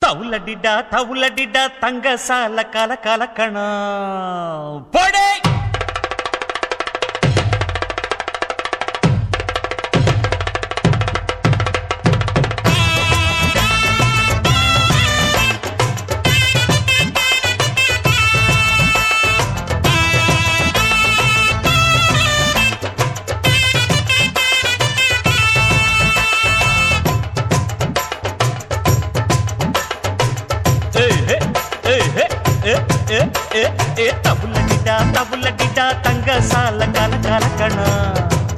தவுலடிடா தவுலடிடா தங்க சால கல கலக்கணம் போடே தவுலடிடா தவுலடிடா தங்க சால கல கலக்கணம்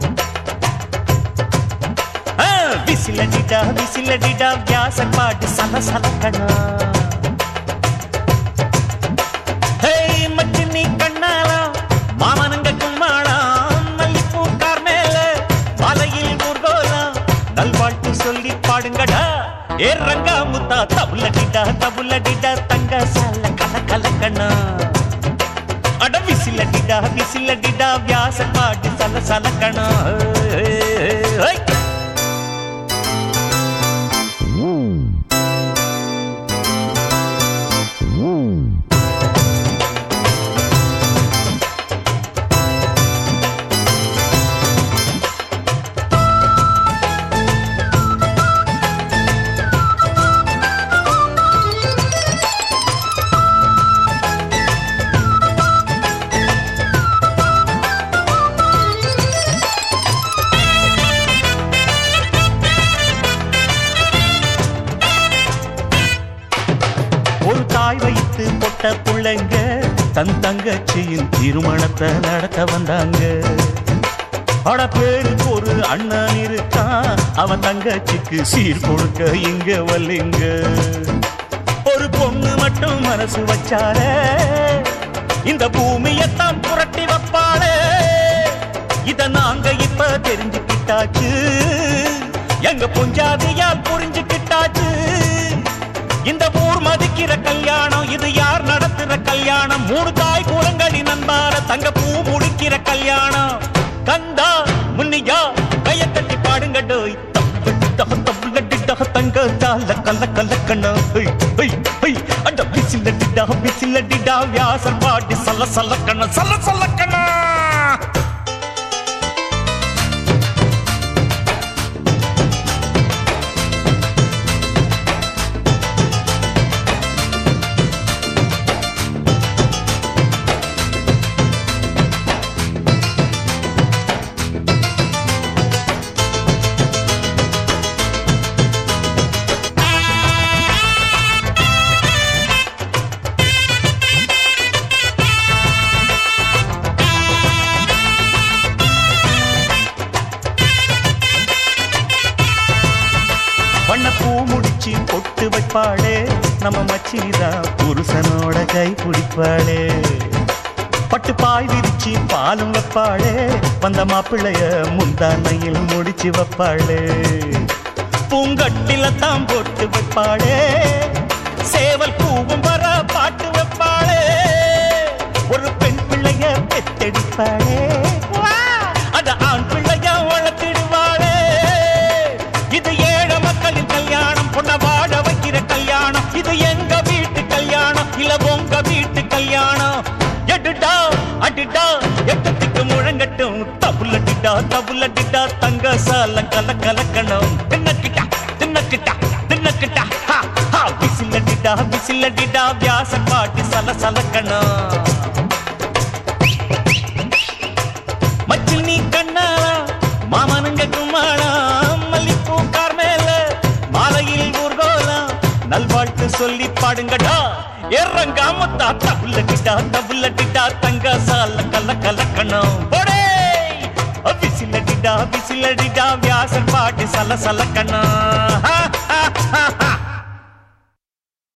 ஆ, விசிலடிடா விசிலடிடா வியாச பாட்டு சல சலக்கணம் ஹேய் மச்சி நீ கண்ணாலா மாமனங்க கும்மாளா மல்லிப்பூ கார் மேல மலையில் ஊர்கோலா நல்வாழ்த்து சொல்லி பாடுங்கடா ஏ ரங்கா முத்தா தவுலடிடா தவுலடிடா தங்க சால கல கலக்கணா அட விசிலடிடா விசிலடிடா வியாச பாட்டு சல சலக்கணா ஹே ஒரு தாய் வைத்து பொட்ட புள்ளைங்க தன் தங்கச்சியின் திருமணத்தை நடத்த வந்தாங்க அட பேருக்கு ஒரு அண்ணன் இருக்கான் அவன் தங்கச்சிக்கு சீர் கொடுக்க இங்க வல்லிங்க ஒரு பொண்ணு மட்டும் மனசு வச்சாலே இந்த பூமியத்தான் புரட்டி வைப்பாளே இத நாங்க இப்ப தெரிஞ்சுக்கிட்டாச்சு எங்க பொஞ்சாதியால் புரிஞ்சுக்கிட்டாச்சு இந்த ஊர் மதிக்கிற கல்யாணம் இது யார் நடத்துற கல்யாணம் மூணு தாய் கூலங்களின் அன்பார தங்க பூ முடிக்கிற கல்யாணம் கந்தா முன்னியா கைய தட்டி பாடுங்க டோய் தப்பு தப்பு தப்பு தங்க தால கல்ல கல்ல கண்ணா ஹொய் ஹொய் ஹொய் அட பிசிலடிடா பிசிலடிடா வியாசர் பாட்டி சல்ல சல்ல கண்ணா சல்ல சல்ல கண்ணா வண்ண பூ முடிச்சு பொட்டு வைப்பாளே நம்ம மச்சினிதான் புருஷனோட கை பிடிப்பாளே பட்டு பாய் விரிச்சு பாலும் வைப்பாளே வந்த மாப்பிள்ளைய முந்தானையில் முடிச்சு வைப்பாளே பூங்கட்டில தான் பொட்டு வைப்பாளே சேவல் பூவும் வர பாட்டு வைப்பாளே ஒரு பெண் பிள்ளைய பெத்தெடுப்பாளே அத ஆண் பிள்ளைய வளர்த்திடுவாளே இது ஏழை மக்களின் கல்யாணம் பொண்ண வாழ வைக்கிற கல்யாணம் இது எங்க வீட்டு கல்யாணம் இல்ல உங்க வீட்டு கல்யாணம் எடுடா அடிடா எட்டத்துக்கு முழங்கட்டும் தபுலடிடா தபுலடிடா தங்க சால கல கலக்கணும் தின்னக்கிட்டா தின்னக்கிட்டா தின்னக்கிட்டா ஹா ஹா விசிலடிடா விசிலடிடா வியாச பாட்டி சல சலக்கணும் மச்சில் நீ கண்ணாளா மாமனுங்க கும்மாளா மல்லிப்பூ கார் மேல மாலையில் ஊர்கோலா நல்வாழ்த்து சொல்லி பாடுங்கடா எறங்காமத்தா தவுலடிடா தவுலடிடா தங்க சால கல கலக்கணும் போடே விசிலடிடா விசிலடிடா வியாசர் பாட்டி சல சலக்கணும்